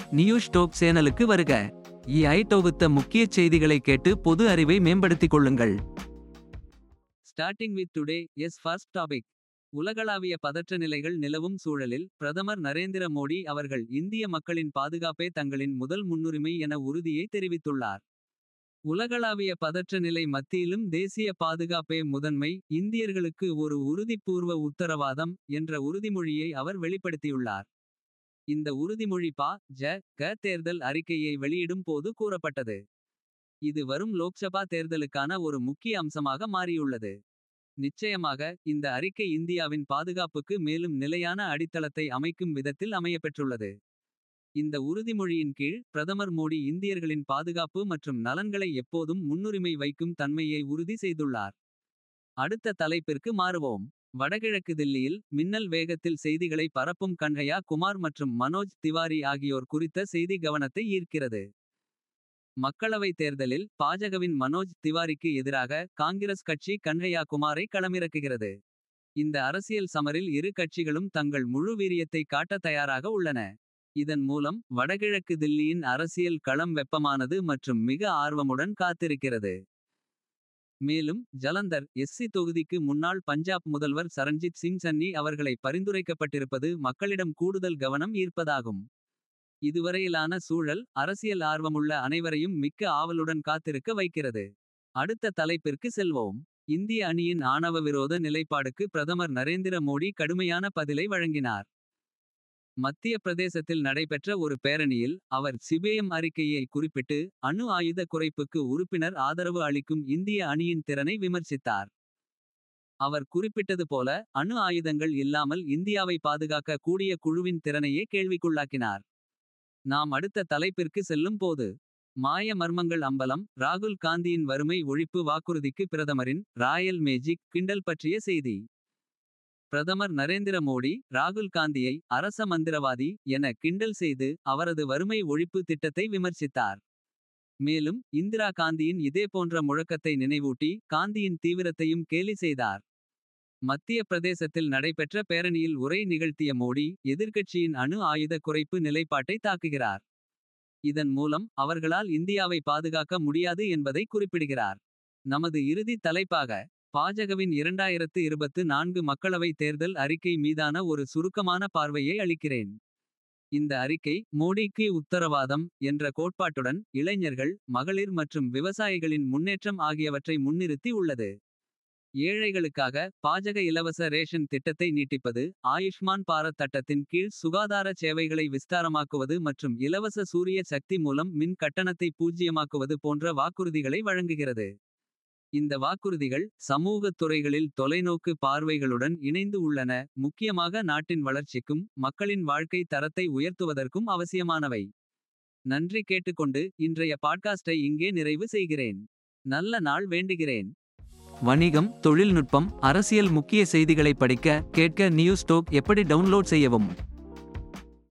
News dope சேனலுக்கு வருக EI தொகுத்த முக்கிய செய்திகளை கேட்டு பொது அறிவை மேம்படுத்திக் கொள்ளுங்கள் starting with today as first topic உலகளாவிய பதற்ற நிலைகள் நிலவும் சூழலில் பிரதமர் நரேந்திர மோடி அவர்கள் இந்திய மக்களின் பாதுகாப்பே தங்களின் முதல் முன்னுரிமை என உறுதியை தெரிவித்துள்ளார். உலகளாவிய பதற்ற நிலை மத்தியிலும் தேசிய பாதுகாப்பே முதன்மை இந்தியர்களுக்கு ஒரு உறுதிப்பூர்வ உத்தரவாதம் என்ற உறுதிமொழியை அவர் வெளிப்படுத்தியுள்ளார். இந்த உறுதிமொழி பா. ஜ. க தேர்தல் அறிக்கையை வெளியிடும் போது கூறப்பட்டது. இது வரும் லோக்சபா தேர்தலுக்கான ஒரு முக்கிய அம்சமாக மாறியுள்ளது. நிச்சயமாக இந்த அறிக்கை இந்தியாவின் பாதுகாப்புக்கு மேலும் நிலையான அடித்தளத்தை அமைக்கும் விதத்தில் அமையப்பெற்றுள்ளது. இந்த உறுதிமொழியின் கீழ் பிரதமர் மோடி இந்தியர்களின் பாதுகாப்பு மற்றும் நலன்களை எப்போதும் முன்னுரிமை வைக்கும் தன்மையை உறுதி செய்துள்ளார். அடுத்த தலைப்பிற்கு மாறுவோம். வடகிழக்கு தில்லியில் மின்னல் வேகத்தில் செய்திகளை பரப்பும் கன்ஹையா குமார் மற்றும் மனோஜ் திவாரி ஆகியோர் குறித்த செய்தி கவனத்தை ஈர்க்கிறது. மக்களவைத் தேர்தலில் பாஜகவின் மனோஜ் திவாரிக்கு எதிராக காங்கிரஸ் கட்சி கன்ஹையா குமாரை களமிறக்குகிறது. இந்த அரசியல் சமரில் இரு கட்சிகளும் தங்கள் முழு வீரியத்தை காட்ட தயாராக உள்ளன. இதன் மூலம் வடகிழக்கு தில்லியின் அரசியல் களம் வெப்பமானது மற்றும் மிக ஆர்வமுடன் காத்திருக்கிறது. மேலும் ஜலந்தர் எஸ்சி தொகுதிக்கு முன்னாள் பஞ்சாப் முதல்வர் சரண்ஜித் சிங் சன்னி அவர்களை பரிந்துரைக்கப்பட்டிருப்பது மக்களிடம் கூடுதல் கவனம் ஈர்ப்பதாகும். இதுவரையிலான சூழல் அரசியல் ஆர்வமுள்ள அனைவரையும் மிக்க ஆவலுடன் காத்திருக்க வைக்கிறது. அடுத்த தலைப்பிற்கு செல்வோம். இந்திய அணியின் ஆணவ விரோத நிலைப்பாடுக்கு பிரதமர் நரேந்திர மோடி கடுமையான பதிலை வழங்கினார். மத்திய பிரதேசத்தில் நடைபெற்ற ஒரு பேரணியில் அவர் சிபேயம் அறிக்கையை குறிப்பிட்டு. அணு ஆயுத குறைப்புக்கு உறுப்பினர் ஆதரவு அளிக்கும் இந்திய அணியின் திறனை விமர்சித்தார். அவர் குறிப்பிட்டது போல அணு ஆயுதங்கள் இல்லாமல் இந்தியாவை பாதுகாக்க கூடிய குழுவின் திறனையே கேள்விக்குள்ளாக்கினார். நாம் அடுத்த தலைப்பிற்கு செல்லும் போது. மாய மர்மங்கள் அம்பலம் ராகுல் காந்தியின் வறுமை ஒழிப்பு வாக்குறுதிக்கு பிரதமரின் ராயல் மேஜிக் கிண்டல் பற்றிய செய்தி. பிரதமர் நரேந்திர மோடி ராகுல் காந்தியை அரச மந்திரவாதி என கிண்டல் செய்து அவரது வறுமை ஒழிப்பு திட்டத்தை விமர்சித்தார். மேலும் இந்திரா காந்தியின் இதேபோன்ற முழக்கத்தை நினைவூட்டி காந்தியின் தீவிரத்தையும் கேலி செய்தார். மத்திய பிரதேசத்தில் நடைபெற்ற பேரணியில் உரை நிகழ்த்திய மோடி எதிர்க்கட்சியின் அணு ஆயுத குறைப்பு நிலைப்பாட்டை தாக்குகிறார். இதன் மூலம் அவர்களால் இந்தியாவை பாதுகாக்க முடியாது என்பதை குறிப்பிடுகிறார். நமது இறுதி தலைப்பாக பாஜகவின் இரண்டாயிரத்து இருபத்து நான்கு மக்களவை தேர்தல் அறிக்கை மீதான ஒரு சுருக்கமான பார்வையை அளிக்கிறேன். இந்த அறிக்கை மோடிக்கு உத்தரவாதம் என்ற கோட்பாட்டுடன் இளைஞர்கள் மகளிர் மற்றும் விவசாயிகளின் முன்னேற்றம் ஆகியவற்றை முன்னிறுத்தி உள்ளது. ஏழைகளுக்காக பாஜக இலவச ரேஷன் திட்டத்தை நீட்டிப்பது ஆயுஷ்மான் பாரத் திட்டத்தின் கீழ் சுகாதார சேவைகளை விஸ்தாரமாக்குவது மற்றும் இலவச சூரிய சக்தி மூலம் மின் கட்டணத்தை பூஜ்ஜியமாக்குவது போன்ற வாக்குறுதிகளை வழங்குகிறது. இந்த வாக்குறுதிகள் சமூகத் துறைகளில் தொலைநோக்கு பார்வைகளுடன் இணைந்து உள்ளன முக்கியமாக நாட்டின் வளர்ச்சிக்கும் மக்களின் வாழ்க்கை தரத்தை உயர்த்துவதற்கும் அவசியமானவை. நன்றி கேட்டுக்கொண்டு இன்றைய பாட்காஸ்டை இங்கே நிறைவு செய்கிறேன். நல்ல நாள் வேண்டுகிறேன். வணிகம் தொழில்நுட்பம் அரசியல் முக்கிய செய்திகளை படிக்க கேட்க நியூஸ் டோக் எப்படி டவுன்லோட் செய்யவும்.